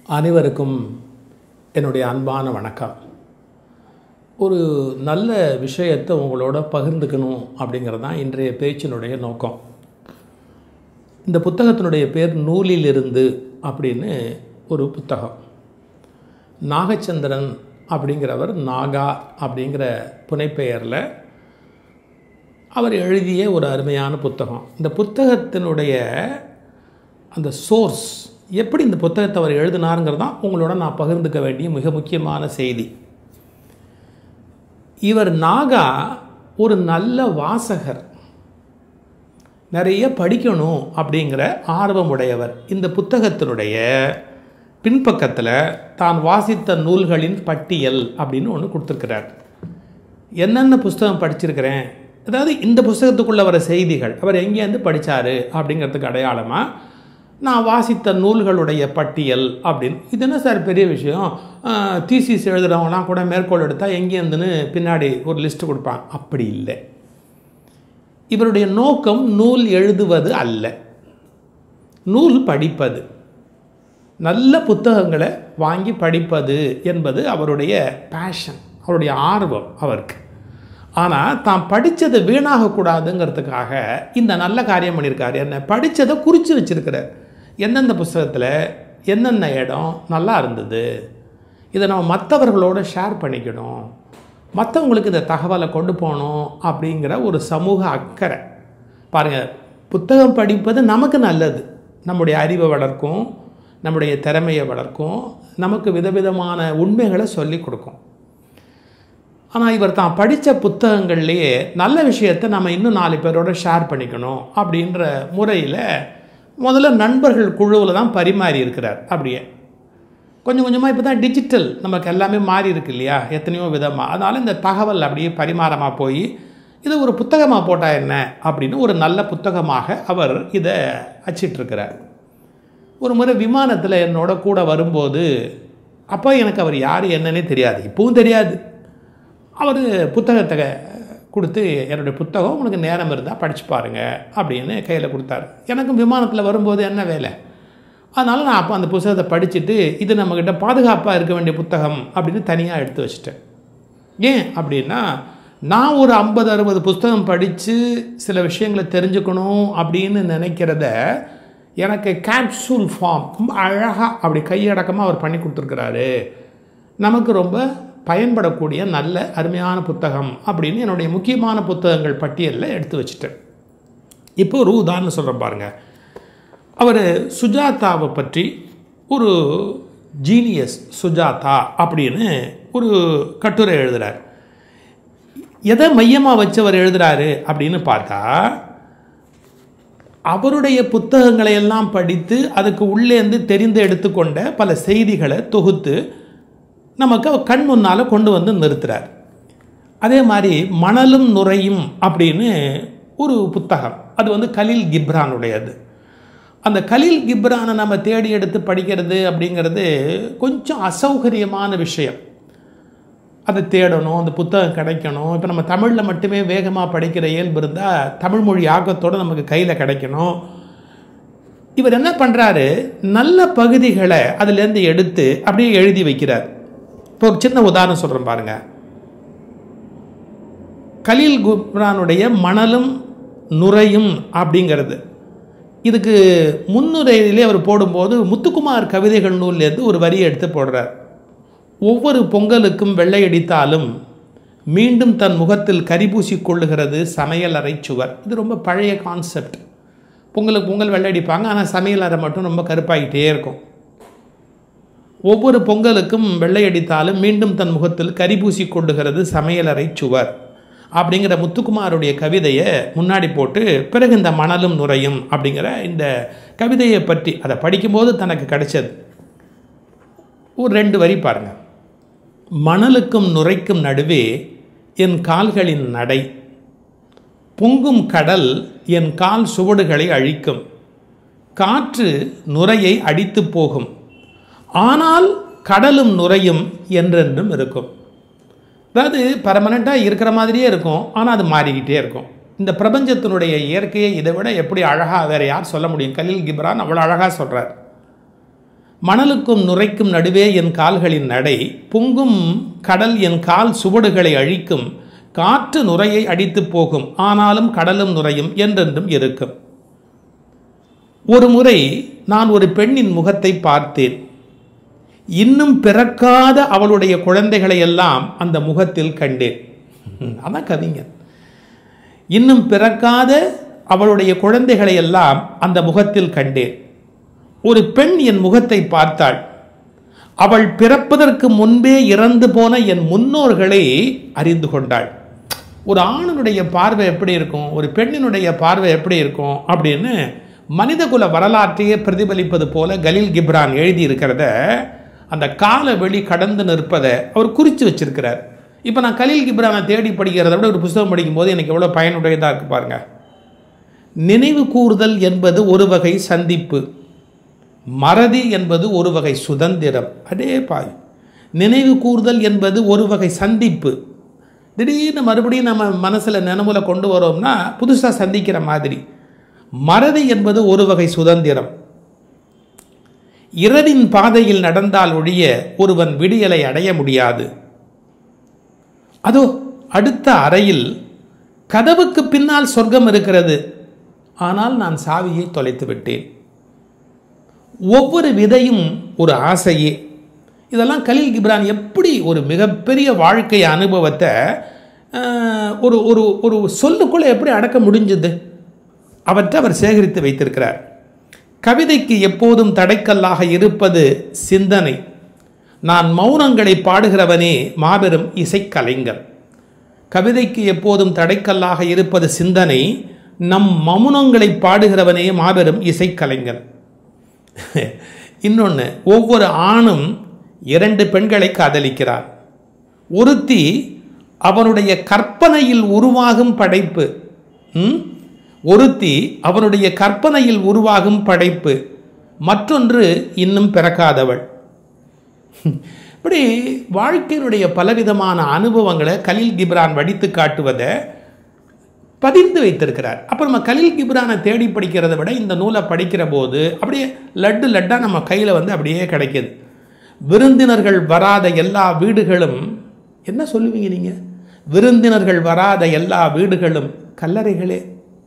அனைவருக்கும் என்னுடைய அன்பான வணக்கம் ஒரு நல்ல விஷயத்தை உங்களோட பகிர்ந்துக்கணும் அப்படிங்கிறது தான் இன்றைய பேச்சினுடைய நோக்கம் இந்த புத்தகத்தினுடைய பேர் நூலிலிருந்து அப்படின்னு ஒரு புத்தகம் நாகச்சந்திரன் அப்படிங்கிறவர் நாகா அப்படிங்கிற புனைப்பெயரில் அவர் எழுதிய ஒரு அருமையான புத்தகம் இந்த புத்தகத்தினுடைய அந்த சோர்ஸ் எப்படி இந்த புத்தகத்தை அவர் எழுதினாருங்கிறது தான் உங்களோட நான் பகிர்ந்துக்க வேண்டிய மிக முக்கியமான செய்தி இவர் நாகா ஒரு நல்ல வாசகர் நிறைய படிக்கணும் அப்படிங்கிற ஆர்வமுடையவர் இந்த புத்தகத்தினுடைய பின்பக்கத்தில் தான் வாசித்த நூல்களின் பட்டியல் அப்படின்னு ஒன்று கொடுத்துருக்கிறார் என்னென்ன புஸ்தகம் படிச்சிருக்கிறேன் அதாவது இந்த புஸ்தகத்துக்குள்ள வர செய்திகள் அவர் எங்கேருந்து படித்தார் அப்படிங்கிறதுக்கு அடையாளமாக நான் வாசித்த நூல்களுடைய பட்டியல் அப்படின்னு இது என்ன சார் பெரிய விஷயம் தீசிஸ் எழுதுகிறவங்களாம் கூட மேற்கோள் எடுத்தால் எங்கேருந்துன்னு பின்னாடி ஒரு லிஸ்ட்டு கொடுப்பாங்க அப்படி இல்லை இவருடைய நோக்கம் நூல் எழுதுவது அல்ல நூல் படிப்பது நல்ல புத்தகங்களை வாங்கி படிப்பது என்பது அவருடைய பேஷன் அவருடைய ஆர்வம் அவருக்கு ஆனால் தான் படித்ததை வீணாகக்கூடாதுங்கிறதுக்காக இந்த நல்ல காரியம் பண்ணியிருக்காரு என்ன படித்ததை குறித்து வச்சுருக்கிறார் எந்தெந்த புஸ்தகத்தில் என்னென்ன இடம் நல்லா இருந்தது இதை நம்ம மற்றவர்களோட ஷேர் பண்ணிக்கணும் மற்றவங்களுக்கு இந்த தகவலை கொண்டு போகணும் அப்படிங்கிற ஒரு சமூக அக்கறை பாருங்கள் புத்தகம் படிப்பது நமக்கு நல்லது நம்முடைய அறிவை வளர்க்கும் நம்முடைய திறமையை வளர்க்கும் நமக்கு விதவிதமான உண்மைகளை சொல்லி கொடுக்கும் ஆனால் இவர் தான் படித்த புத்தகங்கள்லேயே நல்ல விஷயத்தை நம்ம இன்னும் நாலு பேரோட ஷேர் பண்ணிக்கணும் அப்படின்ற முறையில் முதல்ல நண்பர்கள் குழுவில் தான் பரிமாறி இருக்கிறார் அப்படியே கொஞ்சம் கொஞ்சமாக இப்போ தான் டிஜிட்டல் நமக்கு எல்லாமே மாறி இருக்கு இல்லையா எத்தனையோ விதமாக அதனால் இந்த தகவல் அப்படியே பரிமாறமாக போய் இதை ஒரு புத்தகமாக போட்டால் என்ன அப்படின்னு ஒரு நல்ல புத்தகமாக அவர் இதை அச்சிட்ருக்கிறார் ஒரு முறை விமானத்தில் என்னோட கூட வரும்போது அப்போ எனக்கு அவர் யார் என்னன்னே தெரியாது இப்பவும் தெரியாது அவர் புத்தகத்தை கொடுத்து என்னுடைய புத்தகம் உங்களுக்கு நேரம் இருந்தால் படித்து பாருங்கள் அப்படின்னு கையில் கொடுத்தாரு எனக்கும் விமானத்தில் வரும்போது என்ன வேலை அதனால் நான் அப்போ அந்த புத்தகத்தை படிச்சுட்டு இது நம்மக்கிட்ட பாதுகாப்பாக இருக்க வேண்டிய புத்தகம் அப்படின்னு தனியாக எடுத்து வச்சிட்டேன் ஏன் அப்படின்னா நான் ஒரு ஐம்பது அறுபது புஸ்தகம் படித்து சில விஷயங்களை தெரிஞ்சுக்கணும் அப்படின்னு நினைக்கிறத எனக்கு கேப்சூல் ஃபார்ம் ரொம்ப அழகாக அப்படி கையடக்கமாக அவர் பண்ணி கொடுத்துருக்குறாரு நமக்கு ரொம்ப பயன்படக்கூடிய நல்ல அருமையான புத்தகம் அப்படின்னு என்னுடைய முக்கியமான புத்தகங்கள் பட்டியலில் எடுத்து வச்சுட்டேன் இப்போ ஒரு உதாரணம் சொல்கிறேன் பாருங்கள் அவர் சுஜாதாவை பற்றி ஒரு ஜீனியஸ் சுஜாதா அப்படின்னு ஒரு கட்டுரை எழுதுகிறார் எதை மையமாக வச்சு அவர் எழுதுகிறாரு அப்படின்னு பார்த்தா அவருடைய புத்தகங்களை எல்லாம் படித்து அதுக்கு உள்ளேருந்து தெரிந்து எடுத்துக்கொண்ட பல செய்திகளை தொகுத்து நமக்கு கண் முன்னால் கொண்டு வந்து நிறுத்துகிறார் அதே மாதிரி மணலும் நுரையும் அப்படின்னு ஒரு புத்தகம் அது வந்து கலீல் கிப்ரானுடையது அந்த கலீல் கிப்ரானை நம்ம தேடி எடுத்து படிக்கிறது அப்படிங்கிறது கொஞ்சம் அசௌகரியமான விஷயம் அதை தேடணும் அந்த புத்தகம் கிடைக்கணும் இப்போ நம்ம தமிழில் மட்டுமே வேகமாக படிக்கிற இயல்பு இருந்தால் தமிழ் மொழி ஆக்கத்தோடு நமக்கு கையில் கிடைக்கணும் இவர் என்ன பண்ணுறாரு நல்ல பகுதிகளை அதுலேருந்து எடுத்து அப்படியே எழுதி வைக்கிறார் இப்போ ஒரு சின்ன உதாரணம் சொல்கிறேன் பாருங்கள் கலீல் குப்ரானுடைய மணலும் நுரையும் அப்படிங்கிறது இதுக்கு முன்னுரையிலே அவர் போடும்போது முத்துக்குமார் கவிதைகள் நூல்லேருந்து ஒரு வரியை எடுத்து போடுறார் ஒவ்வொரு பொங்கலுக்கும் வெள்ளையடித்தாலும் மீண்டும் தன் முகத்தில் கரிபூசி கொள்ளுகிறது சமையல் அறை சுவர் இது ரொம்ப பழைய கான்செப்ட் பொங்கலுக்கு பொங்கல் வெள்ளையடிப்பாங்க ஆனால் சமையல் அறை மட்டும் ரொம்ப கருப்பாகிட்டே இருக்கும் ஒவ்வொரு பொங்கலுக்கும் வெள்ளையடித்தாலும் மீண்டும் தன் முகத்தில் கரிபூசி கொள்ளுகிறது சமையலறை சுவர் அப்படிங்கிற முத்துக்குமாருடைய கவிதையை முன்னாடி போட்டு பிறகு இந்த மணலும் நுரையும் அப்படிங்கிற இந்த கவிதையை பற்றி அதை படிக்கும்போது தனக்கு கிடைச்சது ஒரு ரெண்டு வரி பாருங்க மணலுக்கும் நுரைக்கும் நடுவே என் கால்களின் நடை பொங்கும் கடல் என் கால் சுவடுகளை அழிக்கும் காற்று நுரையை அடித்து போகும் ஆனால் கடலும் நுரையும் என்றென்றும் இருக்கும் அதாவது பர்மனெண்ட்டாக இருக்கிற மாதிரியே இருக்கும் ஆனால் அது மாறிக்கிட்டே இருக்கும் இந்த பிரபஞ்சத்தினுடைய இயற்கையை இதை விட எப்படி அழகாக வேறு யார் சொல்ல முடியும் கலீல் கிப்ரான் அவ்வளோ அழகாக சொல்கிறார் மணலுக்கும் நுரைக்கும் நடுவே என் கால்களின் நடை பொங்கும் கடல் என் கால் சுவடுகளை அழிக்கும் காற்று நுரையை அடித்து போகும் ஆனாலும் கடலும் நுரையும் என்றென்றும் இருக்கும் ஒரு முறை நான் ஒரு பெண்ணின் முகத்தை பார்த்தேன் இன்னும் பிறக்காத அவளுடைய குழந்தைகளை எல்லாம் அந்த முகத்தில் கண்டேன் அதான் கவிஞர் இன்னும் பிறக்காத அவளுடைய குழந்தைகளை எல்லாம் அந்த முகத்தில் கண்டேன் ஒரு பெண் என் முகத்தை பார்த்தாள் அவள் பிறப்பதற்கு முன்பே இறந்து போன என் முன்னோர்களை அறிந்து கொண்டாள் ஒரு ஆணினுடைய பார்வை எப்படி இருக்கும் ஒரு பெண்ணினுடைய பார்வை எப்படி இருக்கும் அப்படின்னு மனிதகுல வரலாற்றையே பிரதிபலிப்பது போல கலீல் கிப்ரான் எழுதி இருக்கிறத அந்த கால வெளி கடந்து நிற்பதை அவர் குறித்து வச்சிருக்கிறார் இப்போ நான் கலீல் கிப்ரானை தேடி படிக்கிறத விட ஒரு புத்தகம் படிக்கும்போது எனக்கு எவ்வளோ பயனுடையதாக இருக்கு பாருங்க நினைவு கூறுதல் என்பது ஒரு வகை சந்திப்பு மறதி என்பது ஒரு வகை சுதந்திரம் அடே பாய் நினைவு கூறுதல் என்பது ஒரு வகை சந்திப்பு திடீர்னு மறுபடியும் நம்ம மனசில் நினைவுல கொண்டு வரோம்னா புதுசாக சந்திக்கிற மாதிரி மறதி என்பது ஒரு வகை சுதந்திரம் இரவின் பாதையில் நடந்தால் ஒழிய ஒருவன் விடியலை அடைய முடியாது அதோ அடுத்த அறையில் கதவுக்கு பின்னால் சொர்க்கம் இருக்கிறது ஆனால் நான் சாவியை தொலைத்து விட்டேன் ஒவ்வொரு விதையும் ஒரு ஆசையே இதெல்லாம் கலீல் கிப்ரான் எப்படி ஒரு மிகப்பெரிய வாழ்க்கை அனுபவத்தை அஹ், ஒரு ஒரு ஒரு சொல்லுக்குள்ளே எப்படி அடக்க முடிஞ்சது அவற்றை அவர் சேகரித்து வைத்திருக்கிறார் கவிதைக்கு எப்போதும் தடைக்கல்லாக இருப்பது சிந்தனை நான் மௌனங்களை பாடுகிறவனே மாபெரும் இசைக்கலைஞர் கவிதைக்கு எப்போதும் தடைக்கல்லாக இருப்பது சிந்தனை நம் மௌனங்களை பாடுகிறவனே மாபெரும் இசைக்கலைஞர் இன்னொன்று ஒவ்வொரு ஆணும் இரண்டு பெண்களை காதலிக்கிறார் ஒருத்தி அவனுடைய கற்பனையில் உருவாகும் படைப்பு ம்? ஒருத்தி அவனுடைய கற்பனையில் உருவாகும் படைப்பு மற்றொன்று இன்னும் பிறக்காதவள் இப்படி வாழ்க்கையினுடைய பலவிதமான அனுபவங்களை கலீல் கிப்ரான் வடித்து காட்டுவதை பதிந்து வைத்திருக்கிறார் அப்போ நம்ம கலீல் கிப்ரானை தேடி படிக்கிறத விட இந்த நூலை படிக்கிற போது அப்படியே லட்டு லட்டாக நம்ம கையில் வந்து அப்படியே கிடைக்கிது விருந்தினர்கள் வராத எல்லா வீடுகளும் என்ன சொல்லுவீங்க நீங்கள் விருந்தினர்கள் வராத எல்லா வீடுகளும் கல்லறைகளே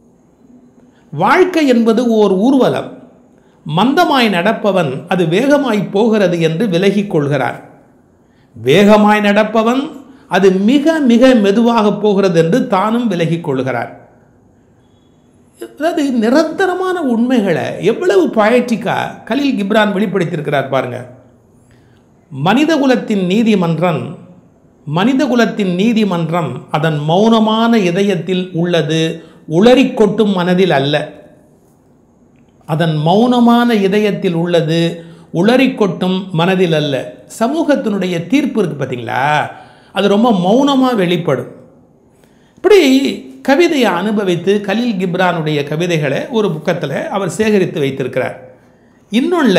வாழ்க்கை என்பது ஓர் ஊர்வலம் மந்தமாய் நடப்பவன் அது வேகமாய் போகிறது என்று விலகிக் கொள்கிறார் வேகமாய் நடப்பவன் அது மிக மிக மெதுவாக போகிறது என்று தானும் விலகிக் கொள்கிறார் அதாவது நிரந்தரமான உண்மைகளை எவ்வளவு பயட்டிக்கா கலீல் கிப்ரான் வெளிப்படுத்தியிருக்கிறார் பாருங்க மனிதகுலத்தின் நீதிமன்றம் மனிதகுலத்தின் நீதிமன்றம் அதன் மௌனமான இதயத்தில் உள்ளது உளறிக் கொட்டும் மனதில் அல்ல அதன் மௌனமான இதயத்தில் உள்ளது உளறிக் கொட்டும் மனதில் அல்ல சமூகத்தினுடைய தீர்ப்பு இருக்கு பார்த்தீங்களா அது ரொம்ப மௌனமாக வெளிப்படும் இப்படி கவிதையை அனுபவித்து கலீல் கிப்ரானுடைய கவிதைகளை ஒரு புக்கத்தில் அவர் சேகரித்து வைத்திருக்கிறார் இன்னொன்ல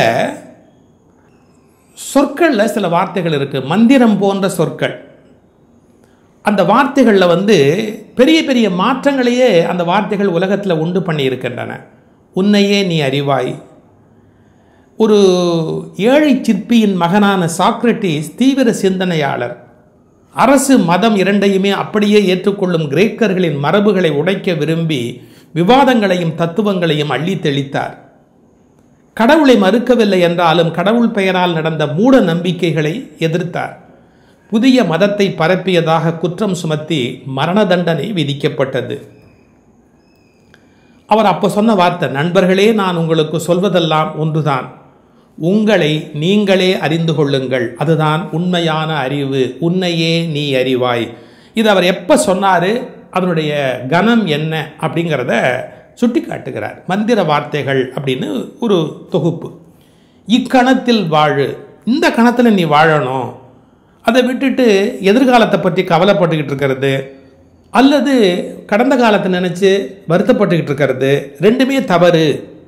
சொற்களில் சில வார்த்தைகள் இருக்குது மந்திரம் போன்ற சொற்கள் அந்த வார்த்தைகளில் வந்து பெரிய பெரிய மாற்றங்களையே அந்த வார்த்தைகள் உலகத்தில் உண்டு பண்ணி இருக்கின்றன உன்னையே நீ அறிவாய் ஒரு ஏழை சிற்பியின் மகனான சாக்ரட்டிஸ் தீவிர சிந்தனையாளர் அரசு மதம் இரண்டையுமே அப்படியே ஏற்றுக்கொள்ளும் கிரேக்கர்களின் மரபுகளை உடைக்க விரும்பி விவாதங்களையும் தத்துவங்களையும் அள்ளி தெளித்தார் கடவுளை மறுக்கவில்லை என்றாலும் கடவுள் பெயரால் நடந்த மூட நம்பிக்கைகளை எதிர்த்தார் புதிய மதத்தை பரப்பியதாக குற்றம் சுமத்தி மரண தண்டனை விதிக்கப்பட்டது அவர் அப்போ சொன்ன வார்த்தை நண்பர்களே நான் உங்களுக்கு சொல்வதெல்லாம் ஒன்றுதான் உங்களை நீங்களே அறிந்து கொள்ளுங்கள் அதுதான் உண்மையான அறிவு உன்னையே நீ அறிவாய் இது அவர் எப்போ சொன்னார் அதனுடைய கனம் என்ன அப்படிங்கிறத சுட்டி காட்டுகிறார் மந்திர வார்த்தைகள் அப்படின்னு ஒரு தொகுப்பு இக்கணத்தில் வாழு இந்த கணத்தில் நீ வாழணும் அதை விட்டுட்டு எதிர்காலத்தை பற்றி கவலைப்பட்டுக்கிட்டு இருக்கிறது அல்லது கடந்த காலத்தை நினச்சி வருத்தப்பட்டுக்கிட்டு இருக்கிறது ரெண்டுமே தவறு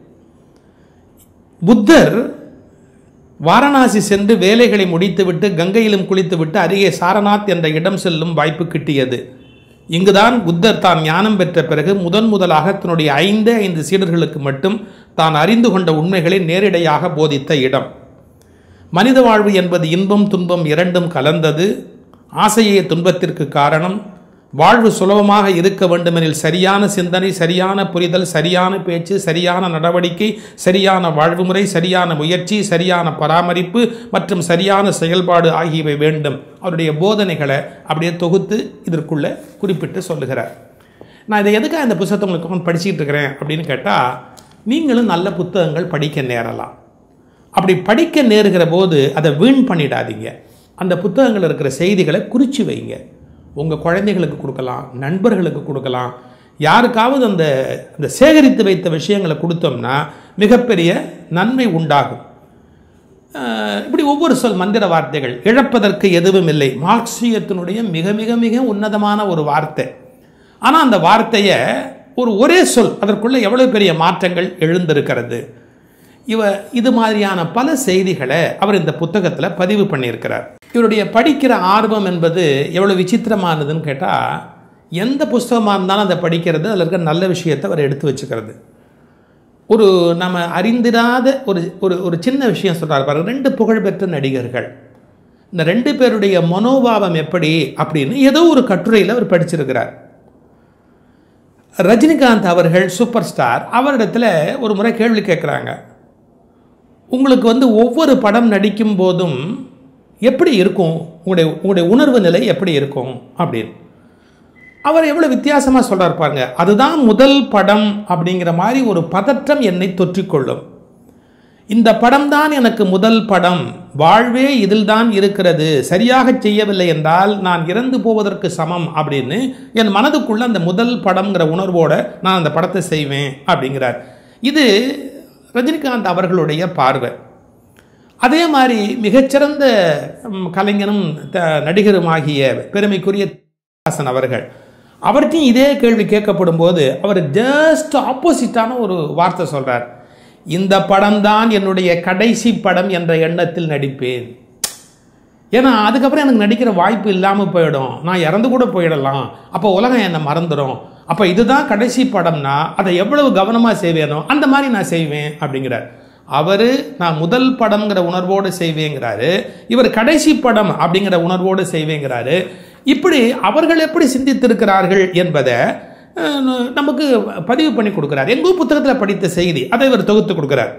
புத்தர் வாரணாசி சென்று வேலைகளை முடித்துவிட்டு கங்கையிலும் குளித்துவிட்டு அருகே சாரநாத் என்ற இடம் செல்லும் வாய்ப்பு கிட்டியது இங்குதான் புத்தர் தான் ஞானம் பெற்ற பிறகு முதன் முதலாக தன்னுடைய ஐந்து ஐந்து சீடர்களுக்கு மட்டும் தான் அறிந்து கொண்ட உண்மைகளை நேரிடையாக போதித்த இடம் மனித வாழ்வு என்பது இன்பம் துன்பம் இரண்டும் கலந்தது ஆசையே துன்பத்திற்கு காரணம் வாழ்வு சுலபமாக இருக்க வேண்டுமெனில் சரியான சிந்தனை சரியான புரிதல் சரியான பேச்சு சரியான நடவடிக்கை சரியான வாழ்வு முறை சரியான முயற்சி சரியான பராமரிப்பு மற்றும் சரியான செயல்பாடு ஆகியவை வேண்டும் அவருடைய போதனைகளை அப்படியே தொகுத்து இதற்குள்ள குறிப்பிட்டு சொல்லுகிறார் நான் இதை எதுக்காக இந்த புத்தகத்தை உங்களுக்கு உட்கார்ந்து படிச்சுக்கிட்டு இருக்கிறேன் அப்படின்னு கேட்டால் நீங்களும் நல்ல புத்தகங்கள் படிக்க நேரலாம் அப்படி படிக்க நேருகிற போது அதை வீண் பண்ணிடாதீங்க அந்த புத்தகங்கள் இருக்கிற செய்திகளை குறித்து வைங்க உங்கள் குழந்தைகளுக்கு கொடுக்கலாம் நண்பர்களுக்கு கொடுக்கலாம் யாருக்காவது அந்த அந்த சேகரித்து வைத்த விஷயங்களை கொடுத்தோம்னா மிகப்பெரிய நன்மை உண்டாகும் அஹ் இப்படி ஒவ்வொரு சொல் மந்திர வார்த்தைகள் இழப்பதற்கு எதுவும் இல்லை மார்க்சியத்தினுடைய மிக மிக மிக உன்னதமான ஒரு வார்த்தை ஆனால் அந்த வார்த்தையை ஒரு ஒரே சொல் அதற்குள்ள எவ்வளவு பெரிய மாற்றங்கள் எழுந்திருக்கிறது இவ இது மாதிரியான பல செய்திகளை அவர் இந்த புத்தகத்தில் பதிவு பண்ணியிருக்கிறார் இவருடைய படிக்கிற ஆர்வம் என்பது எவ்வளோ விசித்திரமானதுன்னு கேட்டால் எந்த புஸ்தகமாக இருந்தாலும் அதை படிக்கிறது அதில் இருக்கிற நல்ல விஷயத்தை அவர் எடுத்து வச்சுக்கிறது ஒரு நம்ம அறிந்திராத ஒரு ஒரு ஒரு சின்ன விஷயம் சொல்கிறார் பாருங்க ரெண்டு புகழ்பெற்ற நடிகர்கள் இந்த ரெண்டு பேருடைய மனோபாவம் எப்படி அப்படின்னு ஏதோ ஒரு கட்டுரையில் அவர் படிச்சிருக்கிறார் ரஜினிகாந்த் அவர்கள் சூப்பர் ஸ்டார் அவரிடத்துல ஒரு முறை கேள்வி கேட்குறாங்க உங்களுக்கு வந்து ஒவ்வொரு படம் நடிக்கும் போதும் எப்படி இருக்கும் உங்களுடைய உங்களுடைய உணர்வு நிலை எப்படி இருக்கும் அப்படின்னு அவர் எவ்வளோ வித்தியாசமாக சொல்கிறார் பாருங்க அதுதான் முதல் படம் அப்படிங்கிற மாதிரி ஒரு பதற்றம் என்னை தொற்றிக்கொள்ளும் இந்த படம் தான் எனக்கு முதல் படம் வாழ்வே இதில் தான் இருக்கிறது சரியாக செய்யவில்லை என்றால் நான் இறந்து போவதற்கு சமம் அப்படின்னு என் மனதுக்குள்ள அந்த முதல் படம்ங்கிற உணர்வோட நான் அந்த படத்தை செய்வேன் அப்படிங்கிறார் இது ரஜினிகாந்த் அவர்களுடைய பார்வை அதே மாதிரி மிகச்சிறந்த ம், கலைஞனும் த- நடிகருமாகிய பெருமைக்குரிய ஹாசன் அவர்கள் அவர்கிட்டையும் இதே கேள்வி கேட்கப்படும் போது அவர் ஜஸ்ட் ஆப்போசிட்டான ஒரு வார்த்தை சொல்றார் இந்த படம் தான் என்னுடைய கடைசி படம் என்ற எண்ணத்தில் நடிப்பேன் ஏன்னா அதுக்கப்புறம் எனக்கு நடிக்கிற வாய்ப்பு இல்லாமல் போயிடும் நான் இறந்து கூட போயிடலாம் அப்போ உலகம் என்னை மறந்துடும் அப்போ இதுதான் கடைசி படம்னா அதை எவ்வளவு கவனமாக செய்வேனோ அந்த மாதிரி நான் செய்வேன் அப்படிங்கிறார் அவர் நான் முதல் படம்ங்கிற உணர்வோடு செய்வேங்கிறாரு இவர் கடைசி படம் அப்படிங்கிற உணர்வோடு செய்வேங்கிறாரு இப்படி அவர்கள் எப்படி சிந்தித்திருக்கிறார்கள் என்பதை அஹ், நமக்கு பதிவு பண்ணி கொடுக்கிறார் எங்கோ புத்தகத்தில் படித்த செய்தி அதை இவர் தொகுத்து கொடுக்கிறார்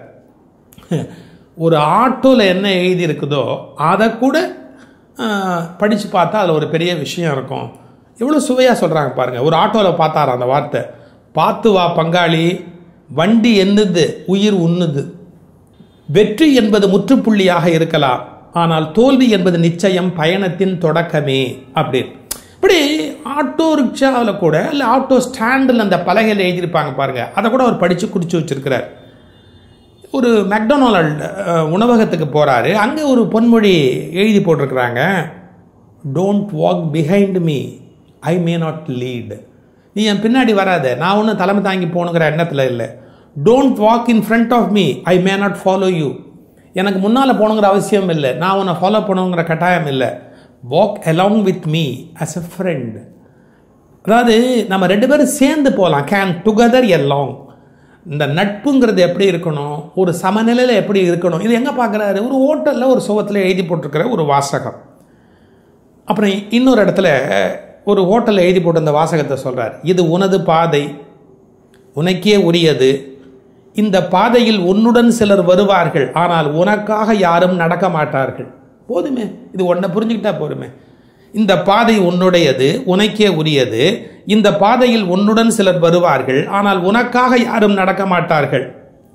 ஒரு ஆட்டோவில் என்ன எழுதி இருக்குதோ அதை கூட படித்து பார்த்தா அதில் ஒரு பெரிய விஷயம் இருக்கும் எவ்வளோ சுவையாக சொல்கிறாங்க பாருங்கள் ஒரு ஆட்டோவில் பார்த்தார் அந்த வார்த்தை பார்த்து வா பங்காளி வண்டி என்னது உயிர் உண்ணுது வெற்றி என்பது முற்றுப்புள்ளியாக இருக்கலாம் ஆனால் தோல்வி என்பது நிச்சயம் பயணத்தின் தொடக்கமே அப்படின்னு இப்படி ஆட்டோ ரிக்ஷாவில் கூட இல்லை ஆட்டோ ஸ்டாண்டில் அந்த பலகையில் எழுதியிருப்பாங்க பாருங்க அதை கூட அவர் படித்து குடிச்சு வச்சிருக்கிறார் ஒரு மெக்டொனால்ட் அஹ், உணவகத்துக்கு போகிறாரு அங்கே ஒரு பொன்மொழி எழுதி போட்டிருக்கிறாங்க don't walk behind me I may not lead நீ என் பின்னாடி வராத நான் ஒன்றும் தலைமை தாங்கி போகணுங்கிற எண்ணத்தில் இல்லை don't walk in front of me I may not follow you எனக்கு முன்னால் போகணுங்கிற அவசியம் இல்லை நான் உன்னை ஃபாலோ பண்ணணுங்கிற கட்டாயம் இல்லை walk along with me as a friend அதாவது நம்ம ரெண்டு பேரும் சேர்ந்து போகலாம் கேன் டுகெதர் எல்லாம் இந்த நட்புங்கிறது எப்படி இருக்கணும் ஒரு சமநிலையில் எப்படி இருக்கணும் இது எங்கே பார்க்குறாரு ஒரு ஹோட்டலில் ஒரு சுவத்தில் எழுதி போட்டிருக்கிற ஒரு வாசகம் அப்புறம் இன்னொரு இடத்துல ஒரு ஹோட்டலில் எழுதி போட்ட அந்த வாசகத்தை சொல்கிறார் இது உனது பாதை உனக்கே உரியது இந்த பாதையில் உன்னுடன் சிலர் வருவார்கள் ஆனால் உனக்காக யாரும் நடக்க மாட்டார்கள் போதுமே இது ஒன்றை புரிஞ்சுக்கிட்டா போதுமே இந்த பாதை உன்னுடையது உனக்கே உரியது இந்த பாதையில் உன்னுடன் சிலர் வருவார்கள் ஆனால் உனக்காக யாரும் நடக்க மாட்டார்கள்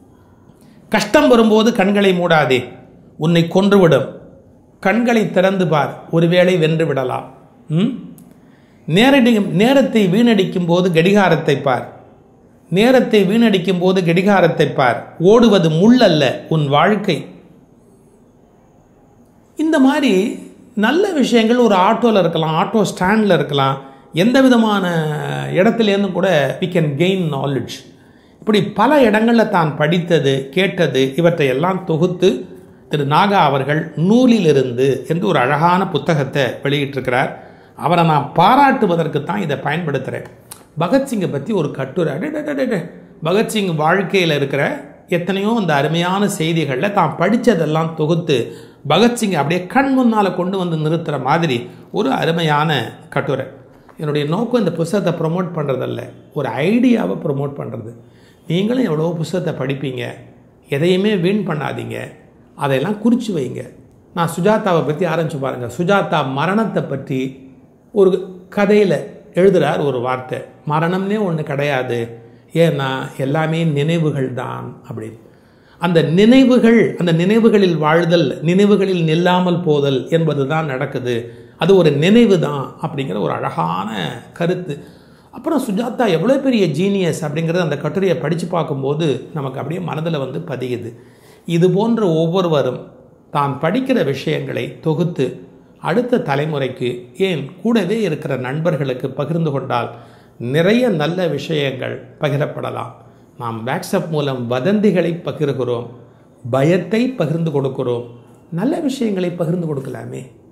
கஷ்டம் வரும்போது கண்களை மூடாதே உன்னை கொன்றுவிடும் கண்களை திறந்து பார் ஒருவேளை வென்று விடலாம் ம்? நேரடி நேரத்தை வீணடிக்கும் போது கடிகாரத்தை பார் நேரத்தை வீணடிக்கும் போது கடிகாரத்தை பார் ஓடுவது முள் அல்ல உன் வாழ்க்கை இந்த மாதிரி நல்ல விஷயங்கள் ஒரு ஆட்டோவில் இருக்கலாம் ஆட்டோ ஸ்டாண்டில் இருக்கலாம் எந்த விதமான இடத்துலேருந்து கூட வி கேன் கெயின் நாலேஜ் இப்படி பல இடங்களில் தான் படித்தது கேட்டது இவற்றை எல்லாம் தொகுத்து திரு நாகா அவர்கள் நூலிலிருந்து என்று ஒரு அழகான புத்தகத்தை வெளியிட்டிருக்கிறார் அவரை நான் பாராட்டுவதற்கு தான் இதை பயன்படுத்துகிறேன் பகத்சிங்கை பற்றி ஒரு கட்டுரை அடடடடட. பகத்சிங் வாழ்க்கையில் இருக்கிற எத்தனையோ அந்த அருமையான செய்திகளில் தான் படித்ததெல்லாம் தொகுத்து பகத்சிங்கை அப்படியே கண் முன்னால் கொண்டு வந்து நிறுத்துகிற மாதிரி ஒரு அருமையான கட்டுரை என்னுடைய நோக்கம் இந்த புஸ்தகத்தை ப்ரொமோட் பண்ணுறதல்ல ஒரு ஐடியாவை ப்ரொமோட் பண்ணுறது நீங்களும் எவ்வளோ புஸ்தகத்தை படிப்பீங்க எதையுமே வீண் பண்ணாதீங்க அதையெல்லாம் குறித்து வைங்க நான் சுஜாதாவை பற்றி ஆரம்பிச்சு பாருங்கள் சுஜாதா மரணத்தை பற்றி ஒரு கதையில் எழுதுகிறார் ஒரு வார்த்தை மரணம்னே ஒன்று கிடையாது ஏன்னா எல்லாமே நினைவுகள் தான் அப்படின்னு அந்த நினைவுகள் அந்த நினைவுகளில் வாழ்தல் நினைவுகளில் நில்லாமல் போதல் என்பது தான் நடக்குது அது ஒரு நினைவு தான் அப்படிங்கிற ஒரு அழகான கருத்து அப்புறம் சுஜாதா எவ்வளோ பெரிய ஜீனியஸ் அப்படிங்கிறது அந்த கட்டுரையை படித்து பார்க்கும்போது நமக்கு அப்படியே மனதில் வந்து பதியுது இது போன்ற ஒவ்வொருவரும் தான் படிக்கிற விஷயங்களை தொகுத்து அடுத்த தலைமுறைக்கு ஏன் கூடவே இருக்கிற நண்பர்களுக்கு பகிர்ந்து கொண்டால் நிறைய நல்ல விஷயங்கள் பகிரப்படலாம் நாம் வாட்ஸ்அப் மூலம் வதந்திகளை பகிர்கிறோம் பயத்தை பகிர்ந்து கொடுக்கிறோம் நல்ல விஷயங்களை பகிர்ந்து கொடுக்கலாமே